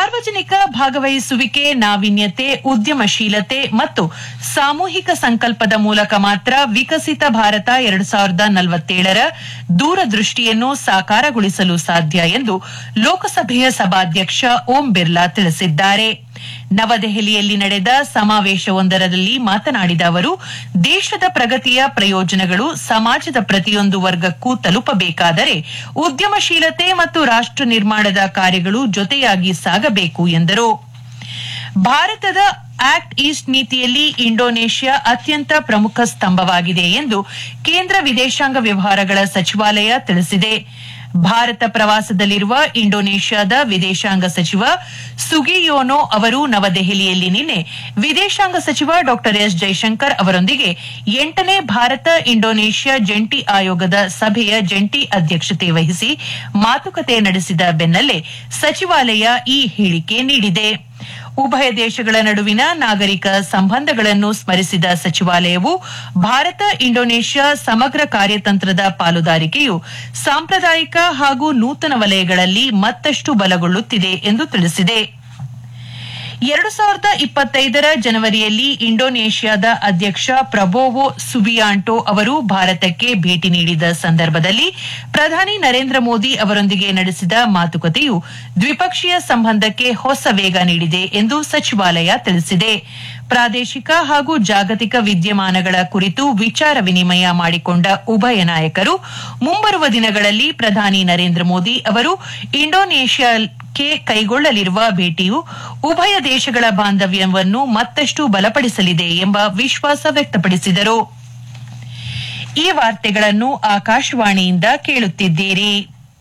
ಸಾರ್ವಜನಿಕ ಭಾಗವಹಿಸುವಿಕೆ ನಾವೀನ್ಯತೆ ಉದ್ಯಮಶೀಲತೆ ಮತ್ತು ಸಾಮೂಹಿಕ ಸಂಕಲ್ಪದ ಮೂಲಕ ಮಾತ್ರ ವಿಕಸಿತ ಭಾರತ ಎರಡು ಸಾವಿರದ ನಲವತ್ತೇಳರ ದೂರದೃಷ್ಟಿಯನ್ನು ಸಾಕಾರಗೊಳಿಸಲು ಸಾಧ್ಯ ಎಂದು ಲೋಕಸಭೆಯ ಸಭಾಧ್ಯಕ್ಷ ಓಂ ಬಿರ್ಲಾ ತಿಳಿಸಿದ್ದಾರೆ ನವದೆಹಲಿಯಲ್ಲಿ ನಡೆದ ಸಮಾವೇಶವೊಂದರಲ್ಲಿ ಮಾತನಾಡಿದ ಅವರು ದೇಶದ ಪ್ರಗತಿಯ ಪ್ರಯೋಜನಗಳು ಸಮಾಜದ ಪ್ರತಿಯೊಂದು ವರ್ಗಕ್ಕೂ ತಲುಪಬೇಕಾದರೆ ಉದ್ಯಮಶೀಲತೆ ಮತ್ತು ರಾಷ್ಟ್ರ ನಿರ್ಮಾಣದ ಕಾರ್ಯಗಳು ಜೊತೆಯಾಗಿ ಸಾಗಬೇಕು ಎಂದರು ಭಾರತದ ಆಕ್ಟ್ ಈಸ್ಟ್ ನೀತಿಯಲ್ಲಿ ಇಂಡೋನೇಷ್ಯಾ ಅತ್ಯಂತ ಪ್ರಮುಖ ಸ್ತಂಭವಾಗಿದೆ ಎಂದು ಕೇಂದ್ರ ವಿದೇಶಾಂಗ ವ್ಯವಹಾರಗಳ ಸಚಿವಾಲಯ ತಿಳಿಸಿದೆ ಭಾರತ ಪ್ರವಾಸದಲ್ಲಿರುವ ಇಂಡೋನೇಷ್ಯಾದ ವಿದೇಶಾಂಗ ಸಚಿವ ಸುಗಿಯೋನೋ ಅವರು ನವದೆಹಲಿಯಲ್ಲಿ ನಿನ್ನೆ ವಿದೇಶಾಂಗ ಸಚಿವ ಡಾ ಎಸ್ ಜೈಶಂಕರ್ ಅವರೊಂದಿಗೆ ಎಂಟನೇ ಭಾರತ ಇಂಡೋನೇಷ್ಯಾ ಜಂಟಿ ಆಯೋಗದ ಸಭೆಯ ಜಂಟಿ ಅಧ್ಯಕ್ಷತೆ ವಹಿಸಿ ಮಾತುಕತೆ ನಡೆಸಿದ ಬೆನ್ನಲ್ಲೇ ಸಚಿವಾಲಯ ಈ ಹೇಳಿಕೆ ನೀಡಿದೆ ಉಭಯ ದೇಶಗಳ ನಡುವಿನ ನಾಗರಿಕ ಸಂಬಂಧಗಳನ್ನು ಸ್ಮರಿಸಿದ ಸಚಿವಾಲಯವು ಭಾರತ ಇಂಡೋನೇಷ್ಯಾ ಸಮಗ್ರ ಕಾರ್ಯತಂತ್ರದ ಪಾಲುದಾರಿಕೆಯು ಸಾಂಪ್ರದಾಯಿಕ ಹಾಗೂ ನೂತನ ವಲಯಗಳಲ್ಲಿ ಮತ್ತಷ್ಟು ಬಲಗೊಳ್ಳುತ್ತಿದೆ ಎಂದು ತಿಳಿಸಿದೆ ಎರಡು ಸಾವಿರದ ಇಪ್ಪತ್ತೈದರ ಜನವರಿಯಲ್ಲಿ ಇಂಡೋನೇಷ್ಯಾದ ಅಧ್ಯಕ್ಷ ಪ್ರಬೋವೋ ಸುಬಿಯಾಂಟೋ ಅವರು ಭಾರತಕ್ಕೆ ಭೇಟಿ ನೀಡಿದ ಸಂದರ್ಭದಲ್ಲಿ ಪ್ರಧಾನಿ ನರೇಂದ್ರ ಮೋದಿ ಅವರೊಂದಿಗೆ ನಡೆಸಿದ ಮಾತುಕತೆಯು ದ್ವಿಪಕ್ಷೀಯ ಸಂಬಂಧಕ್ಕೆ ಹೊಸ ವೇಗ ನೀಡಿದೆ ಎಂದು ಸಚಿವಾಲಯ ತಿಳಿಸಿದೆ ಪ್ರಾದೇಶಿಕ ಹಾಗೂ ಜಾಗತಿಕ ವಿದ್ಯಮಾನಗಳ ಕುರಿತು ವಿಚಾರ ವಿನಿಮಯ ಮಾಡಿಕೊಂಡ ಉಭಯ ನಾಯಕರು ಮುಂಬರುವ ದಿನಗಳಲ್ಲಿ ಪ್ರಧಾನಿ ನರೇಂದ್ರ ಮೋದಿ ಅವರು ಇಂಡೋನೇಷ್ಯಾಕ್ಕೆ ಕೈಗೊಳ್ಳಲಿರುವ ಭೇಟಿಯು ಉಭಯ ದೇಶಗಳ ಬಾಂಧವ್ಯವನ್ನು ಮತ್ತಷ್ಟು ಬಲಪಡಿಸಲಿದೆ ಎಂಬ ವಿಶ್ವಾಸ ವ್ಯಕ್ತಪಡಿಸಿದರು ಈ ವಾರ್ತೆಗಳನ್ನು ಆಕಾಶವಾಣಿಯಿಂದ ಕೇಳುತ್ತಿದ್ದೀರಿ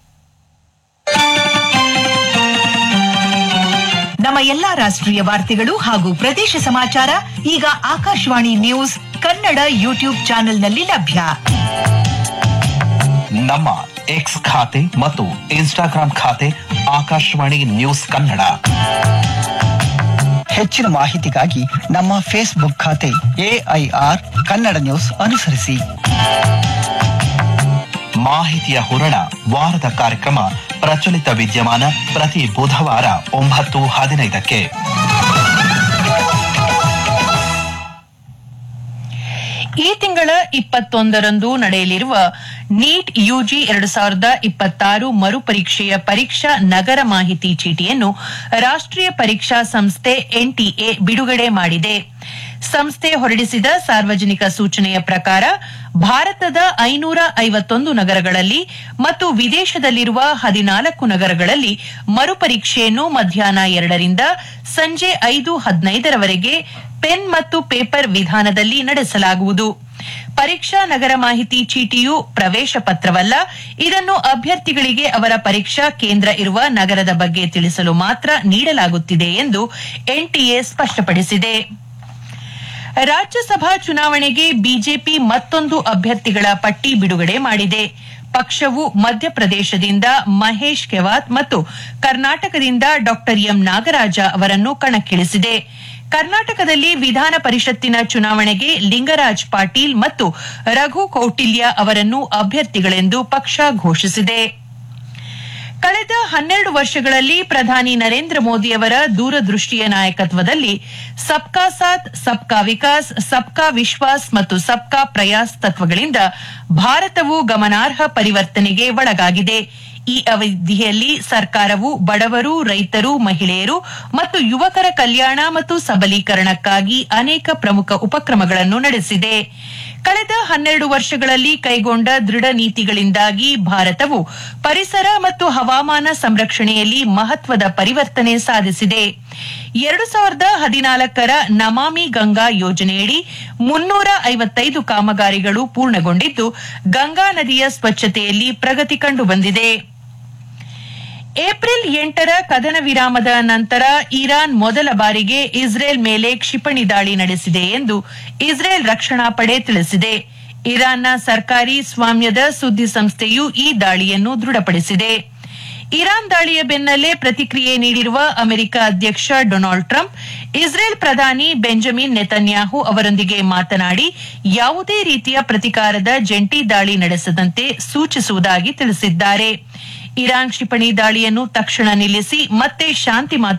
ನಮ್ಮ ಎಲ್ಲಾ ರಾಷ್ಟ್ರೀಯ ವಾರ್ತೆಗಳು ಹಾಗೂ ಪ್ರದೇಶ ಸಮಾಚಾರ ಈಗ ಆಕಾಶವಾಣಿ ನ್ಯೂಸ್ ಕನ್ನಡ ಯೂಟ್ಯೂಬ್ ಚಾನೆಲ್ನಲ್ಲಿ ಲಭ್ಯ ನಮ್ಮ ಎಕ್ಸ್ ಖಾತೆ ಮತ್ತು ಇನ್ಸ್ಟಾಗ್ರಾಂ ಖಾತೆ ಆಕಾಶವಾಣಿ ನ್ಯೂಸ್ ಕನ್ನಡ ಹೆಚ್ಚಿನ ಮಾಹಿತಿಗಾಗಿ ನಮ್ಮ ಫೇಸ್ಬುಕ್ ಖಾತೆ ಎಐಆರ್ ಕನ್ನಡ ನ್ಯೂಸ್ ಅನುಸರಿಸಿ ಮಾಹಿತಿಯ ಹೊರಣ ವಾರದ ಕಾರ್ಯಕ್ರಮ ಪ್ರಚಲಿತ ವಿದ್ಯಮಾನ ಪ್ರತಿ ಬುಧವಾರ ಒಂಬತ್ತು ಹದಿನೈದಕ್ಕೆ ಈ ತಿಂಗಳ ಇಪ್ಪತ್ತೊಂದರಂದು ನಡೆಯಲಿರುವ ನೀಟ್ ಯುಜಿ ಎರಡು ಸಾವಿರದ ಇಪ್ಪತ್ತಾರು ಮರುಪರೀಕ್ಷೆಯ ಪರೀಕ್ಷಾ ನಗರ ಮಾಹಿತಿ ಚೀಟಿಯನ್ನು ರಾಷ್ಟ್ರೀಯ ಪರೀಕ್ಷಾ ಸಂಸ್ಥೆ ಎನ್ಟಿಎ ಬಿಡುಗಡೆ ಮಾಡಿದೆ ಸಂಸ್ಥೆ ಹೊರಡಿಸಿದ ಸಾರ್ವಜನಿಕ ಸೂಚನೆಯ ಪ್ರಕಾರ ಭಾರತದ ಐನೂರ ಐವತ್ತೊಂದು ನಗರಗಳಲ್ಲಿ ಮತ್ತು ವಿದೇಶದಲ್ಲಿರುವ ಹದಿನಾಲ್ಕು ನಗರಗಳಲ್ಲಿ ಮರುಪರೀಕ್ಷೆಯನ್ನು ಮಧ್ಯಾಹ್ನ ಎರಡರಿಂದ ಸಂಜೆ ಐದು ಹದಿನೈದರವರೆಗೆ ಪೆನ್ ಮತ್ತು ಪೇಪರ್ ವಿಧಾನದಲ್ಲಿ ನಡೆಸಲಾಗುವುದು ಪರೀಕ್ಷಾ ನಗರ ಮಾಹಿತಿ ಚೀಟಿಯು ಪ್ರವೇಶ ಪತ್ರವಲ್ಲ ಇದನ್ನು ಅಭ್ಯರ್ಥಿಗಳಿಗೆ ಅವರ ಪರೀಕ್ಷಾ ಕೇಂದ್ರ ಇರುವ ನಗರದ ಬಗ್ಗೆ ತಿಳಿಸಲು ಮಾತ್ರ ನೀಡಲಾಗುತ್ತಿದೆ ಎಂದು ಎನ್ಟಿಎ ಸ್ಪಷ್ಟಪಡಿಸಿದೆ ರಾಜ್ಯಸಭಾ ಚುನಾವಣೆಗೆ ಬಿಜೆಪಿ ಮತ್ತೊಂದು ಅಭ್ಯರ್ಥಿಗಳ ಪಟ್ಟಿ ಬಿಡುಗಡೆ ಮಾಡಿದೆ ಪಕ್ಷವು ಮಧ್ಯಪ್ರದೇಶದಿಂದ ಮಹೇಶ್ ಕೆವಾತ್ ಮತ್ತು ಕರ್ನಾಟಕದಿಂದ ಡಾ ಎಂ ನಾಗರಾಜ ಅವರನ್ನು ಕಣಕ್ಕಿಳಿಸಿದೆ ಕರ್ನಾಟಕದಲ್ಲಿ ವಿಧಾನ ಪರಿಷತ್ತಿನ ಚುನಾವಣೆಗೆ ಲಿಂಗರಾಜ್ ಪಾಟೀಲ್ ಮತ್ತು ರಘು ಕೌಟಿಲ್ಯ ಅವರನ್ನು ಅಭ್ಯರ್ಥಿಗಳೆಂದು ಪಕ್ಷ ಘೋಷಿಸಿದೆ ಕಳೆದ ಹನ್ನೆರಡು ವರ್ಷಗಳಲ್ಲಿ ಪ್ರಧಾನಿ ನರೇಂದ್ರ ಮೋದಿ ಅವರ ದೂರದೃಷ್ಟಿಯ ನಾಯಕತ್ವದಲ್ಲಿ ಸಬ್ಕಾ ಸಾಥ್ ಸಬ್ಕಾ ವಿಕಾಸ್ ಸಬ್ಕಾ ವಿಶ್ವಾಸ್ ಮತ್ತು ಸಬ್ಕಾ ಪ್ರಯಾಸ್ ತತ್ವಗಳಿಂದ ಭಾರತವು ಗಮನಾರ್ಹ ಪರಿವರ್ತನೆಗೆ ಒಳಗಾಗಿದೆ ಈ ಅವಧಿಯಲ್ಲಿ ಸರ್ಕಾರವು ಬಡವರು ರೈತರು ಮಹಿಳೆಯರು ಮತ್ತು ಯುವಕರ ಕಲ್ಯಾಣ ಮತ್ತು ಸಬಲೀಕರಣಕ್ಕಾಗಿ ಅನೇಕ ಪ್ರಮುಖ ಉಪಕ್ರಮಗಳನ್ನು ನಡೆಸಿದೆ ಕಳೆದ ಹನ್ನೆರಡು ವರ್ಷಗಳಲ್ಲಿ ಕೈಗೊಂಡ ದೃಢ ನೀತಿಗಳಿಂದಾಗಿ ಭಾರತವು ಪರಿಸರ ಮತ್ತು ಹವಾಮಾನ ಸಂರಕ್ಷಣೆಯಲ್ಲಿ ಮಹತ್ವದ ಪರಿವರ್ತನೆ ಸಾಧಿಸಿದೆ ಎರಡು ಸಾವಿರದ ಹದಿನಾಲ್ಕರ ನಮಾಮಿ ಗಂಗಾ ಯೋಜನೆಯಡಿ ಮುನ್ನೂರ ಐವತ್ತೈದು ಕಾಮಗಾರಿಗಳು ಪೂರ್ಣಗೊಂಡಿದ್ದು ಗಂಗಾ ನದಿಯ ಸ್ವಚ್ಛತೆಯಲ್ಲಿ ಪ್ರಗತಿ ಕಂಡುಬಂದಿದೆ ಏಪ್ರಿಲ್ ಎಂಟರ ಕದನ ವಿರಾಮದ ನಂತರ ಇರಾನ್ ಮೊದಲ ಬಾರಿಗೆ ಇಸ್ರೇಲ್ ಮೇಲೆ ಕ್ಷಿಪಣಿ ದಾಳಿ ನಡೆಸಿದೆ ಎಂದು ಇಸ್ರೇಲ್ ರಕ್ಷಣಾ ಪಡೆ ತಿಳಿಸಿದೆ ಇರಾನ್ನ ಸರ್ಕಾರಿ ಸ್ವಾಮ್ಯದ ಸುದ್ದಿ ಸಂಸ್ಥೆಯು ಈ ದಾಳಿಯನ್ನು ದೃಢಪಡಿಸಿದೆ ಇರಾನ್ ದಾಳಿಯ ಬೆನ್ನಲ್ಲೇ ಪ್ರತಿಕ್ರಿಯೆ ನೀಡಿರುವ ಅಮೆರಿಕ ಅಧ್ಯಕ್ಷ ಡೊನಾಲ್ಡ್ ಟ್ರಂಪ್ ಇಸ್ರೇಲ್ ಪ್ರಧಾನಿ ಬೆಂಜಮಿನ್ ನೆತನ್ಯಾಹು ಅವರೊಂದಿಗೆ ಮಾತನಾಡಿ ಯಾವುದೇ ರೀತಿಯ ಪ್ರತಿಕಾರದ ಜಂಟಿ ದಾಳಿ ನಡೆಸದಂತೆ ಸೂಚಿಸುವುದಾಗಿ ತಿಳಿಸಿದ್ದಾರೆ ಇರಾನ್ ಕ್ಷಿಪಣಿ ದಾಳಿಯನ್ನು ತಕ್ಷಣ ನಿಲ್ಲಿಸಿ ಮತ್ತೆ ಶಾಂತಿ ಮಾತು